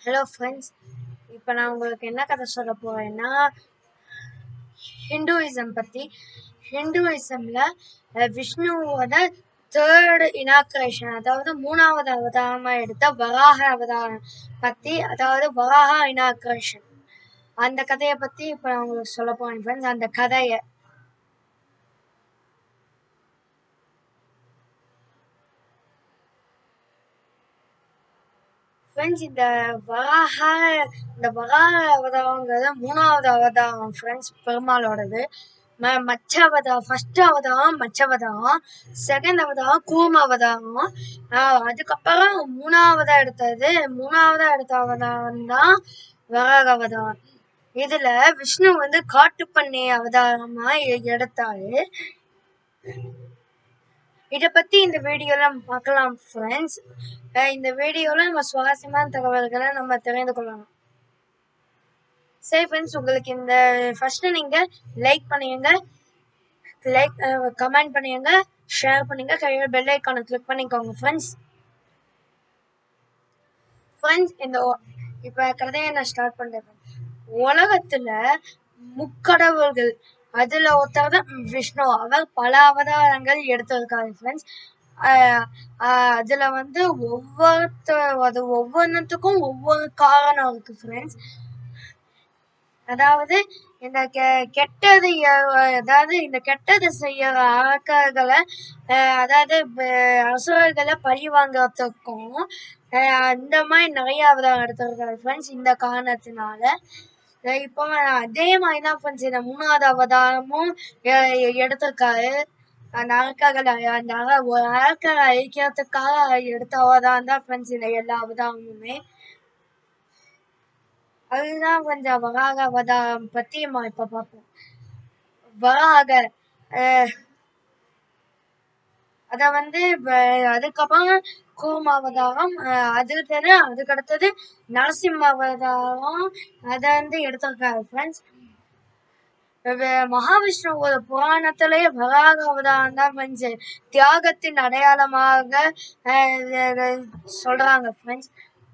hello friends இப்போ நான் உங்களுக்கு என்ன கதை சொல்ல போறேன்னா ஹிந்துயிசம் பற்றி ஹிந்துயிசமில் விஷ்ணுவோட தேர்ட் இனாக்ரேஷன் அதாவது மூணாவது அவதாரமாக எடுத்த வராக அவதாரம் பற்றி அதாவது வராக இனாக்ரேஷன் அந்த கதையை பற்றி இப்போ நான் உங்களுக்கு சொல்ல போறேன் ஃப்ரெண்ட்ஸ் அந்த கதையை ஃப்ரெண்ட்ஸ் இந்த வராக இந்த வராக அவதாரங்கிறது மூணாவது அவதாரம் ஃப்ரெண்ட்ஸ் பெருமாளோடது ம மச்ச அவதாரம் ஃபர்ஸ்ட் அவதாரம் மச்ச அவதாரம் செகண்ட் அவதாரம் கூர்ம அவதாரம் ஆஹ் அதுக்கப்புறம் மூணாவதா எடுத்தது மூணாவதா எடுத்த அவதாரம் தான் வராக அவதாரம் இதுல விஷ்ணு வந்து காட்டுப்பண்ணை அவதாரமா எ- எடுத்தாரு இத பத்தி இந்த வீடியோல நம்ம பார்க்கலாம் ஃப்ரெண்ட்ஸ் இந்த வீடியோல நம்ம சுவாரஸ்யமான தகவல்களை நம்ம தெரிந்து கொள்ளலாம் சரி ஃப்ரெண்ட்ஸ் உங்களுக்கு இந்த ஃபர்ஸ்ட் நீங்க லைக் பண்ணுங்க லைக் கமெண்ட் பண்ணுங்க ஷேர் பண்ணுங்க கையில் பெல் ஐக்கானை கிளிக் பண்ணிக்கோங்க ஃப்ரெண்ட்ஸ் ஃப்ரெண்ட்ஸ் இந்த ஒ- இப்ப கதையை நான் ஸ்டார்ட் பண்றேன் உலகத்துல முக்கடவுள்கள் அதுல ஒருத்தர் தான் விஷ்ணு அவர் பல அவதாரங்கள் எடுத்திருக்காரு ஃப்ரெண்ட்ஸ் அதுல வந்து ஒவ்வொருத்த அது ஒவ்வொன்றுத்துக்கும் ஒவ்வொரு காரணம் இருக்கு ஃப்ரெண்ட்ஸ் அதாவது இந்த கெ- கெட்டது எ- அதாவது இந்த கெட்டது செய்யற அரக்கர்களை அஹ், அதாவது ப- அசுரர்களை பழி வாங்குறதுக்கும் அஹ், அந்த மாதிரி நிறைய அவதாரம் எடுத்திருக்காரு ஃப்ரெண்ட்ஸ் இந்த காரணத்தினால அஹ் இப்போ அதே மாதிரி தான் ஃப்ரெண்ட்ஸ் இந்த மூணாவது அவதாரமும் எ- எ- எடுத்திருக்காரு அந்த அரக்கர்களை அந்த அர- ஒரு அரக்கரை அழிக்கிறதுக்காக எடுத்த அவதாரம் தான் ஃப்ரெண்ட்ஸ் இந்த எல்லா அவதாரமுமே அதுதான் கொஞ்சம் வராக அவதாரம் பத்தி நம்ம இப்ப பார்ப்போம் வராக அஹ், அத வந்து வ- அதுக்கப்புறம் கூர்ம அவதாரம் அஹ், அது தவிர அதுக்கு அடுத்தது நரசிம்ம அவதாரம் அத வந்து எடுத்திருக்காரு ஃப்ரெண்ட்ஸ் மகாவிஷ்ணுவோட புராணத்திலேயே வராக அவதாரம் தான் கொஞ்சம் தியாகத்தின் அடையாளமாக அஹ், அஹ், சொல்றாங்க ஃப்ரெண்ட்ஸ்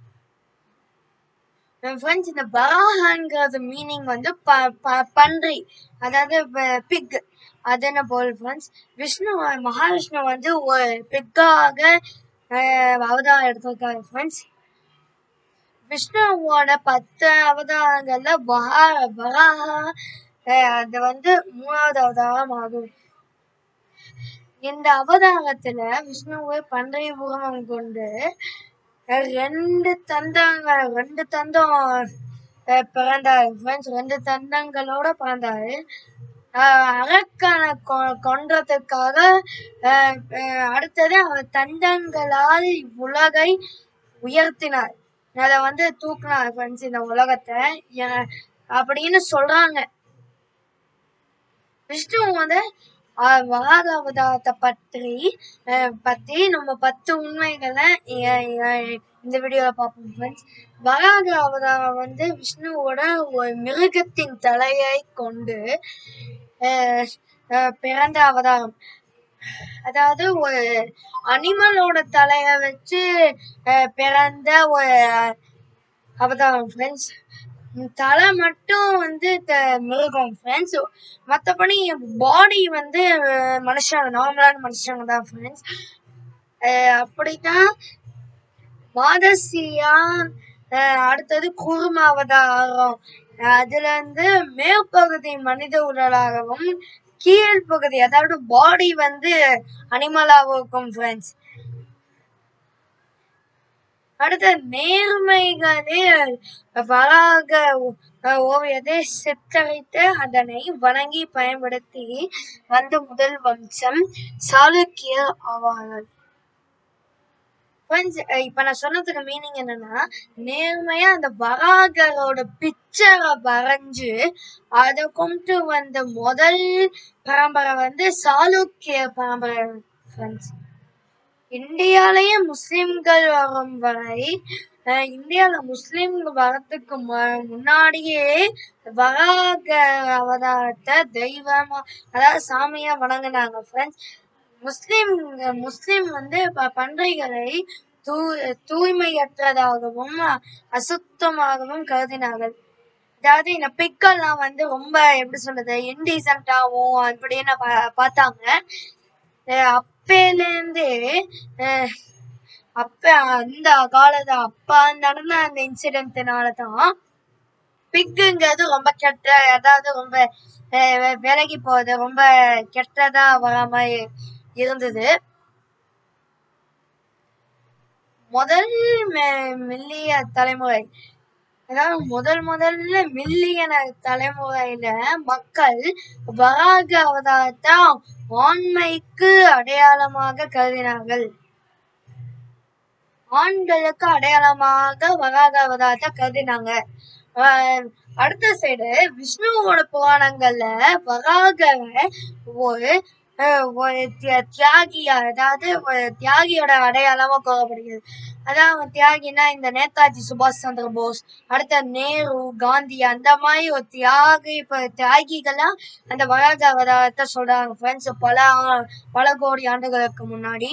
ஃப்ரெண்ட்ஸ் இந்த பராகங்கிறது மீனிங் வந்து ப ப- பன்றி அதாவது பிக் அதுன்னு போல் ஃப்ரெண்ட்ஸ் விஷ்ணு மகாவிஷ்ணு வந்து ஒரு பிக்காக அவதாரம் எடுத்திருக்காரு ஃப்ரெண்ட்ஸ் விஷ்ணுவோட பத்து அவதாரங்கள்ல வரா வராக அஹ், அது வந்து மூணாவது அவதாரம் ஆகும் இந்த அவதாரத்துல விஷ்ணுவை பன்றி உருவம் கொண்டு அஹ், ரெண்டு தந்தங்கள் ரெண்டு தந்தம் அஹ், பிறந்தாரு ஃப்ரெண்ட்ஸ் ரெண்டு தந்தங்களோட பிறந்தாரு அஹ், அரக்கனை கொ- கொன்றதுக்காக அஹ், அஹ், அடுத்தது அவர் தந்தங்களால் உலகை உயர்த்தினார் அதை வந்து தூக்குனார் ஃப்ரெண்ட்ஸ் இந்த உலகத்தை எ- அப்படின்னு சொல்றாங்க விஷ்ணு வந்து ஆஹ் வராக அவதாரத்தை பற்றி ஆஹ் பத்தி நம்ம பத்து உண்மைகளை இ- இ- இந்த வீடியோல பார்ப்போம் ஃப்ரெண்ட்ஸ் வராக அவதாரம் வந்து விஷ்ணுவோட ஒரு மிருகத்தின் தலையை கொண்டு ஆஹ் ஆஹ் பிறந்த அவதாரம் அதாவது ஒரு அனிமலோட தலைய வச்சு ஆஹ் பிறந்த ஒரு அவதாரம் ஃப்ரெண்ட்ஸ் தலை மட்டும் வந்து த- மிருகம் ஃப்ரெண்ட்ஸ் மற்றபடி பாடி வந்து அஹ், மனுஷங்க நார்மலான மனுஷங்க தான் ஃப்ரெண்ட்ஸ் அப்படிதான் மாதசியா அஹ், அடுத்தது குரும அவதாரம் அதுல இருந்து மேற்பகுதி மனித உடலாகவும் கீழ்ப்பகுதி அதாவது பாடி வந்து அனிமலாகவும் இருக்கும் ஃப்ரெண்ட்ஸ் அடுத்த நேர்மைகளே வராக அஹ், ஓவியத்தை சித்தரித்து அதனை வணங்கி பயன்படுத்தி வந்த முதல் வம்சம் சாளுக்கியர் ஆவார்கள் ஃப்ரெண்ட்ஸ் இப்ப நான் சொன்னதுக்கு மீனிங் என்னன்னா நேர்மையா அந்த வராகரோட பிக்சரை வரைஞ்சு அதை கொண்டு வந்த முதல் பரம்பரை வந்து சாளுக்கிய பரம்பரை ஃப்ரெண்ட்ஸ் இந்தியாலயே முஸ்லிம்கள் வரும் வரை அஹ், இந்தியால முஸ்லிம்கள் வரதுக்கு மு- முன்னாடியே வராக அவதாரத்தை தெய்வமா அதாவது சாமியா வணங்குனாங்க ஃப்ரெண்ட்ஸ் முஸ்லிம் முஸ்லிம் வந்து ப- பன்றிகளை தூ தூய்மையற்றதாகவும் அசுத்தமாகவும் கருதினார்கள் அதாவது இந்த பிக்கெல்லாம் வந்து ரொம்ப எப்படி சொல்றது இன்டீசென்டாவும் அப்படின்னு பா- பார்த்தாங்க அஹ் அப்பையிலேருந்தே அஹ் அப்ப அந்த காலத்து அப்ப நடந்த அந்த இன்சிடென்ட்னால தான் பிக்குங்கிறது ரொம்ப கெட்ட அதாவது ரொம்ப அஹ் வி- விலகி போகுது ரொம்ப கெட்டதா வராம இருந்தது முதல் மெ- மெல்லிய தலைமுறை அதாவது முதல் முதல்ல மில்லியன தலைமுறையில மக்கள் வராக அவதாரத்தை ஆண்மைக்கு அடையாளமாக கருதினார்கள் ஆண்களுக்கு அடையாளமாக வராக அவதாரத்தை கருதினாங்க ஆஹ் அடுத்த சைடு விஷ்ணுவோட புராணங்கள்ல வராகவை ஒரு ஆஹ் ஒரு தியா- தியாகியா அதாவது ஒரு தியாகியோட அடையாளமா கூறப்படுகிறது அதாவது தியாகினா இந்த நேதாஜி சுபாஷ் சந்திர போஸ் அடுத்த நேரு காந்தி அந்த மாதிரி ஒரு தியாகி இப்ப தியாகிகள்லாம் அந்த வராக அவதாரத்தை சொல்றாங்க ஃப்ரெண்ட்ஸ் பல ஆ- பல கோடி ஆண்டுகளுக்கு முன்னாடி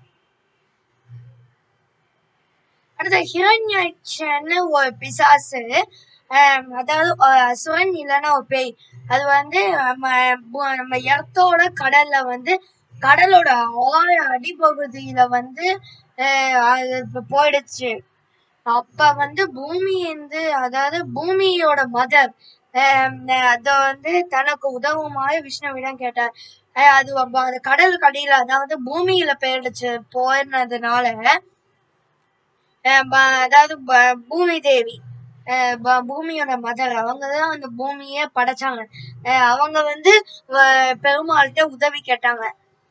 அடுத்த ஹிரண்யக்ஷன்னு ஒரு பிசாசு ஆஹ் அதாவது ஒரு அசுரன் இல்லைன்னா ஒரு பேய் அது வந்து நம்ம பு- நம்ம எர்த்தோட கடல்ல வந்து கடலோட ஆழ அடிப்பகுதியில வந்து ஆஹ் அது இப்ப போயிடுச்சு அப்ப வந்து பூமி வந்து அதாவது பூமியோட மதர் அத வந்து தனக்கு உதவுமாறு விஷ்ணுவிடம் கேட்டார் ஆஹ் அது அப்ப அந்த கடல் கடியில அதாவது பூமியில போயிடுச்சு போயினதுனால அஹ் ப- அதாவது ப- பூமி தேவி அஹ் ப- பூமியோட மதர் அவங்க தான் அந்த பூமியே படைச்சாங்க அஹ் அவங்க வந்து அஹ் பெருமாள்கிட்ட உதவி கேட்டாங்க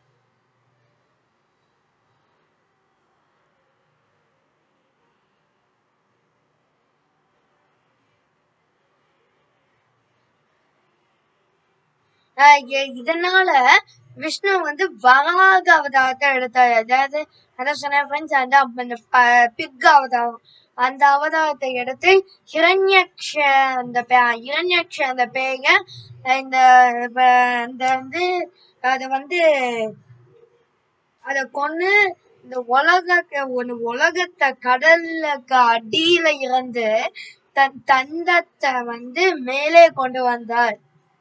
அஹ் இ- இதனால விஷ்ணு வந்து வராக அவதாரத்தை எடுத்தாரு அதாவது அதான் சொன்னேன் ஃப்ரெண்ட்ஸ் அந்த அந்த பிக் அவதாரம் அந்த அவதாரத்தை எடுத்து ஹிரண்யக்ஷ அந்த பே- ஹிரண்யக்ஷ அந்த பேய இந்த ப- அந்த வந்து அது வந்து அத கொன்னு இந்த உலக ஒரு உலகத்தை கடலுக்கு அடியில இருந்து தன் தந்தத்தை வந்து மேலே கொண்டு வந்தார்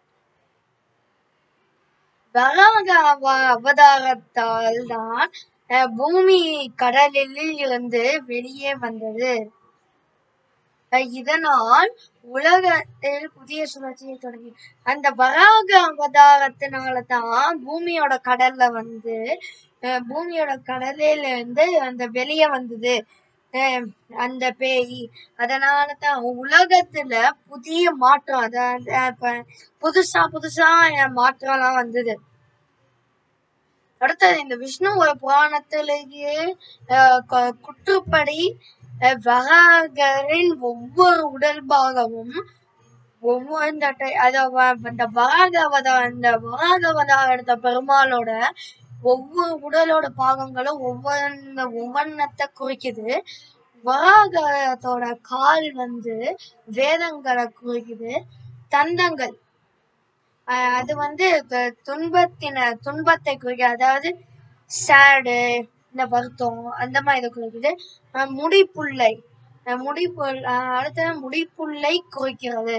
வராக அவ- அவதாரத்தால் தான் அஹ், பூமி கடலில் இருந்து வெளியே வந்தது அஹ், இதனால் உலகத்தில் புதிய சுழற்சியை தொடங்கி அந்த வராக அவதாரத்தினால தான் பூமியோட கடல்ல வந்து அஹ், பூமியோட கடலில இருந்து அந்த வெளியே வந்தது அஹ், அந்த பேய் அதனால தான் உலகத்துல புதிய மாற்றம் அதாவது அஹ், இப்ப புதுசா புதுசா அஹ், மாற்றம்லாம் வந்தது அடுத்தது இந்த விஷ்ணு ஒரு புராணத்திலேயே அஹ், கு- குற்றுப்படி அஹ், வராகரின் ஒவ்வொரு உடல் பாகமும் ஒவ்வொரு இந்த டை- அத வ- இந்த வராகவதா இந்த வராகவதா எடுத்த பெருமாளோட ஒவ்வொரு உடலோட பாகங்களும் ஒவ்வொன்று ஒவ்வொன்னத்தை குறிக்குது வராகத்தோட கால் வந்து வேதங்களை குறிக்குது தந்தங்கள் ஆஹ் அது வந்து து- துன்பத்தின துன்பத்தை குறிக்க அதாவது சேடு இந்த வருத்தம் அந்த மாதிரி இதை குறிக்குது ஆஹ் முடிப்புள்ளை ஆஹ் முடிப்புள் ஆஹ் அடுத்தது முடிப்புள்ளை குறிக்கிறது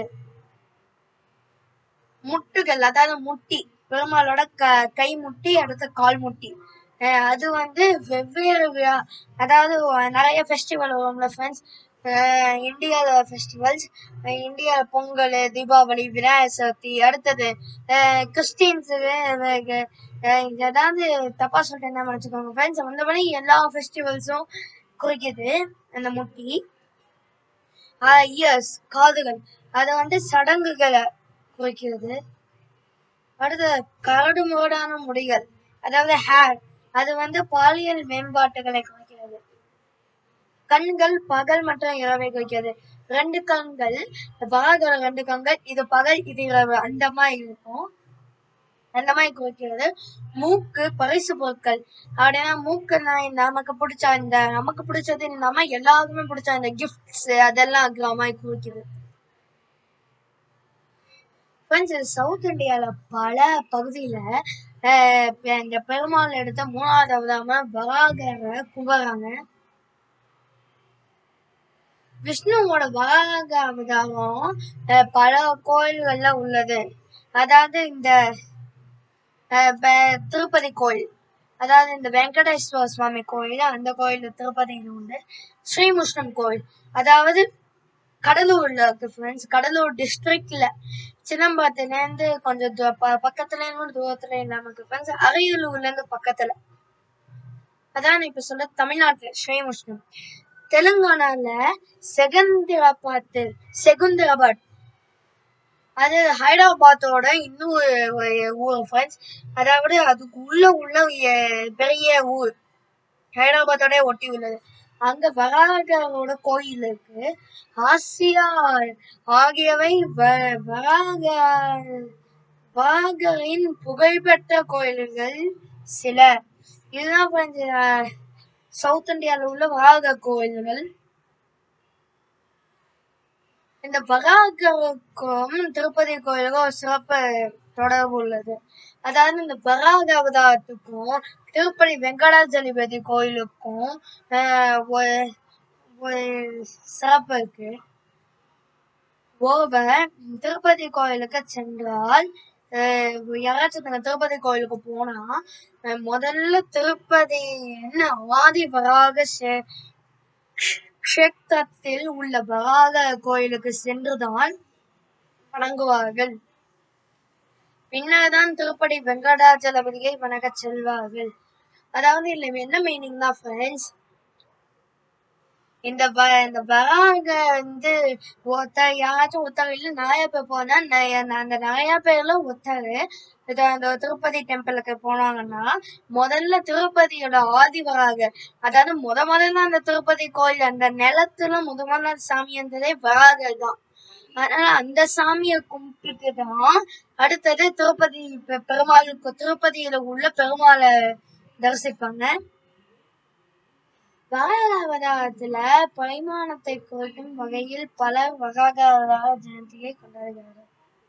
முட்டுகள் அதாவது முட்டி பெருமாளோட க கை முட்டி அடுத்து கால் முட்டி அஹ் அது வந்து வெவ்வேறு விழா அதாவது நிறைய ஃபெஸ்டிவல் வரும்ல ஃப்ரெண்ட்ஸ் இந்தியாவில் ஃபெஸ்டிவல்ஸ் இந்தியாவில் பொங்கல் தீபாவளி விநாயகர் சதுர்த்தி அடுத்தது கிறிஸ்டின்ஸுக்கு ஏதாவது தப்பா சொல்லிட்டு என்ன நினச்சிக்கோங்க ஃப்ரெண்ட்ஸ் மற்றபடி எல்லா ஃபெஸ்டிவல்ஸும் குறிக்குது அந்த முட்டி இயர்ஸ் காதுகள் அது வந்து சடங்குகளை குறிக்கிறது அடுத்து கரடு முரடான முடிகள் அதாவது ஹேர் அது வந்து பாலியல் மேம்பாட்டுகளை குறிக்கிறது கண்கள் பகல் மற்றும் இரவை குறிக்கிறது ரெண்டு கண்கள் வராகோட ரெண்டு கண்கள் இது பகல் இது இரவு அந்த மாதிரி இருக்கும் அந்த மாதிரி குறிக்கிறது மூக்கு பரிசு பொருட்கள் அப்படின்னா மூக்குன்னா இந்த நமக்கு பிடிச்ச இந்த நமக்கு பிடிச்சது இல்லாம எல்லாருக்குமே பிடிச்ச அந்த கிஃப்ட்ஸ் அதெல்லாம் இருக்கிற மாதிரி குறிக்கிறது ஃப்ரெண்ட்ஸ் சவுத் இந்தியால பல பகுதியில ஆஹ் இப்ப இந்த பெருமாள் எடுத்த மூணாவது அவதாரமா வராகரை கும்புறாங்க விஷ்ணுவோட வராக அவதாரம் அஹ், பல கோயில்கள்ல உள்ளது அதாவது இந்த அஹ், ப- திருப்பதி கோயில் அதாவது இந்த வெங்கடேஸ்வர சுவாமி கோயில் அந்த கோயில் திருப்பதியில் உண்டு ஸ்ரீமுஷ்ணம் கோயில் அதாவது கடலூர்ல இருக்கு ஃப்ரெண்ட்ஸ் கடலூர் டிஸ்ட்ரிக்ட்ல சிதம்பரத்துல இருந்து கொஞ்சம் தூ- ப- பக்கத்துல இருந்து தூரத்துல இல்லாம இருக்கு ஃப்ரெண்ட்ஸ் அரியலூர்ல இருந்து பக்கத்துல அதான் நான் இப்ப சொல்ல தமிழ்நாட்டுல ஸ்ரீமுஷ்ணம் தெலுங்கானால செகந்திராபாத் செகுந்தராபாத் அது ஹைதராபாத்தோட இன்னொரு ஒரு ஊர் ஃப்ரெண்ட்ஸ் அதாவது அதுக்கு உள்ள உள்ள எ- பெரிய ஊர் ஹைதராபாத்தோட ஒட்டி உள்ளது அங்க வராகரோட கோயில் இருக்கு ஆசியா ஆகியவை வ- வராக வராகரின் புகழ்பெற்ற கோயில்கள் சில இதுதான் கொஞ்சம் சவுத் இந்தியால உள்ள வராக கோயில்கள் இந்த வராகருக்கும் திருப்பதி கோயிலுக்கும் ஒரு சிறப்பு தொடர்பு உள்ளது அதாவது இந்த வராக அவதாரத்துக்கும் திருப்பதி வெங்கடாஜலபதி கோயிலுக்கும் ஆஹ், ஒரு ஒரு சிறப்பு இருக்கு ஒருவர் திருப்பதி கோயிலுக்கு சென்றால் ஆஹ், யாராச்சும் தங்க திருப்பதி கோயிலுக்கு போனா ஆஹ், முதல்ல திருப்பதியின் ஆதி வராக சே- க்ஷேத்திரத்தில் உள்ள வராக கோயிலுக்கு சென்றுதான் வணங்குவார்கள் பின்னர்தான் திருப்பதி வெங்கடாச்சலபதியை வணங்கச் செல்வார்கள் அதாவது இதுல என்ன மீனிங்னா ஃப்ரெண்ட்ஸ் இந்த வ இந்த வராக வந்து ஒருத்தர் யாராச்சும் ஒருத்தர் இல்ல நிறைய பேர் போனா நெ- அந்த நிறைய பேர்ல ஒருத்தர் இது அந்த திருப்பதி டெம்பிளுக்கு போனாங்கன்னா முதல்ல திருப்பதியோட ஆதி வராக அதாவது முத முதல்ல அந்த திருப்பதி கோயில் அந்த நிலத்துல முத முதல்ல சாமி இருந்ததே வராக தான் அதனால அந்த சாமியை கும்பிட்டுட்டு தான் அடுத்தது திருப்பதி பெ- பெருமாளுக்கு திருப்பதியில உள்ள பெருமாளை தரிசிப்பாங்க வராக அவதாரத்துல பரிமாணத்தை குறிக்கும் வகையில் பலர் வராக அவதார ஜெயந்தியை கொண்டாடுகிறார்கள்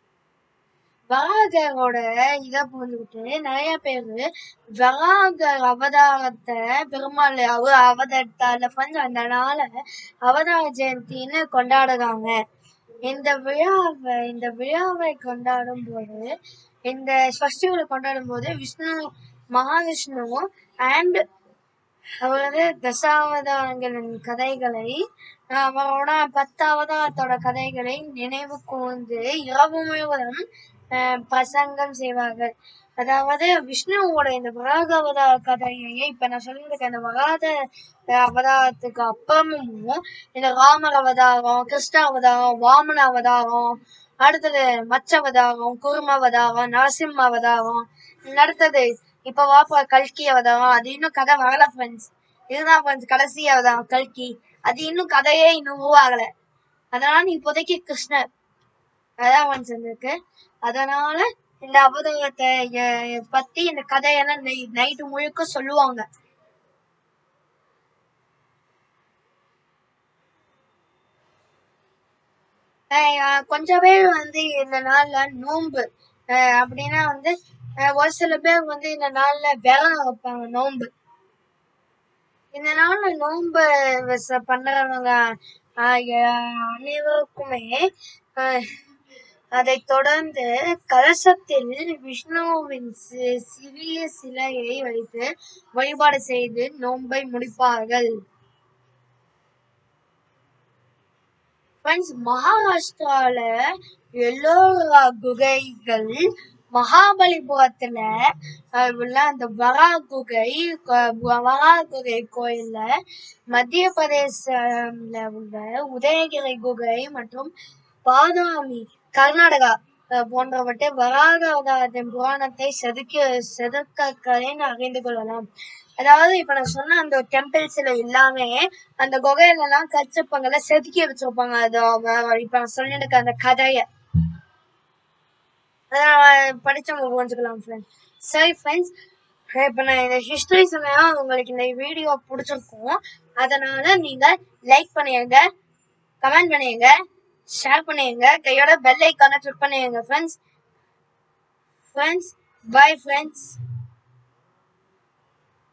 வராகரோட இதை புரிஞ்சுக்கிட்டு நிறைய பேரு வராக அவதாரத்தை பெருமாள் அவ அவதரித்தால வந்து அந்த நாளை அவதார ஜெயந்தின்னு கொண்டாடுறாங்க இந்த விழாவை இந்த விழாவை கொண்டாடும் போது இந்த ஃபெஸ்டிவலை கொண்டாடும் போது விஷ்ணு மகாவிஷ்ணு அண்ட் அவரது தசாவதாரங்களின் கதைகளை அவரோட பத்து அவதாரத்தோட கதைகளை நினைவு கூர்ந்து இரவு முழுவதும் அஹ், பிரசங்கம் செய்வார்கள் அதாவது விஷ்ணுவோட இந்த வராக அவதார கதையை இப்ப நான் சொல்லியிருக்க இந்த வராத அஹ், அவதாரத்துக்கு அப்புறமும் இந்த ராமர் அவதாரம் கிருஷ்ண அவதாரம் வாமன அவதாரம் அடுத்தது மச்ச அவதாரம் குரும அவதாரம் நரசிம்ம அவதாரம் அடுத்தது இப்ப வாப்பா கல்கி அவதாரம் அது இன்னும் கதை வரல ஃப்ரெண்ட்ஸ் இதுதான் ஃப்ரெண்ட்ஸ் கடைசி அவதாரம் கல்கி அது இன்னும் கதையே இன்னும் உருவாகல அதனால இப்போதைக்கு கிருஷ்ணர் அதான் ஃப்ரெண்ட்ஸ் இருக்கு அதனால இந்த அவதாரத்தை எ- பத்தி இந்த கதையெல்லாம் நைட்டு முழுக்க சொல்லுவாங்க அஹ் அஹ் கொஞ்ச பேர் வந்து இந்த நாள்ல நோன்பு அஹ் அப்படின்னா வந்து அஹ் ஒரு சில பேர் வந்து இந்த நாள்ல விரதம் வைப்பாங்க நோன்பு இந்த நாள்ல நோன்பு வச- பண்றவங்க ஆஹ் எ- அனைவருக்குமே ஆஹ் அதைத் தொடர்ந்து கலசத்தில் விஷ்ணுவின் சி- சிறிய சிலையை வைத்து வழிபாடு செய்து நோன்பை முடிப்பார்கள் ஃப்ரெண்ட்ஸ் மகாராஷ்டிரால எல்லோரா குகைகள் மகாபலிபுரத்துல அஹ், உள்ள அந்த வரா குகை க- வரா குகை கோயில்ல மத்திய பிரதேசம்ல உள்ள உதயகிரி குகை மற்றும் பாதாமி கர்நாடகா அஹ், போன்றவற்றை வராக அவதாரத்தின் புராணத்தை செதுக்கி செதுக்கக்கலைன்னு அறிந்து கொள்ளலாம் அதாவது இப்ப நான் சொன்ன அந்த டெம்பிள்ஸ்ல எல்லாமே அந்த குகையில எல்லாம் கச்சிருப்பாங்கல்ல செதுக்கி வச்சிருப்பாங்க அது அவ- இப்ப நான் சொல்லிட்டு அந்த கதைய அதான் படிச்சவங்க புரிஞ்சுக்கலாம் ஃப்ரெண்ட்ஸ் சரி ஃப்ரெண்ட்ஸ் இப்ப நான் இந்த ஹிஸ்டரி சொன்னா உங்களுக்கு இந்த வீடியோ பிடிச்சிருக்கும் அதனால நீங்க லைக் பண்ணுங்க கமெண்ட் பண்ணுங்க ஷேர் பண்ணுங்க கையோட பெல் ஐக்கான கிளிக் பண்ணுங்க ஃப்ரெண்ட்ஸ் ஃப்ரெண்ட்ஸ் பை ஃப்ரெண்ட்ஸ்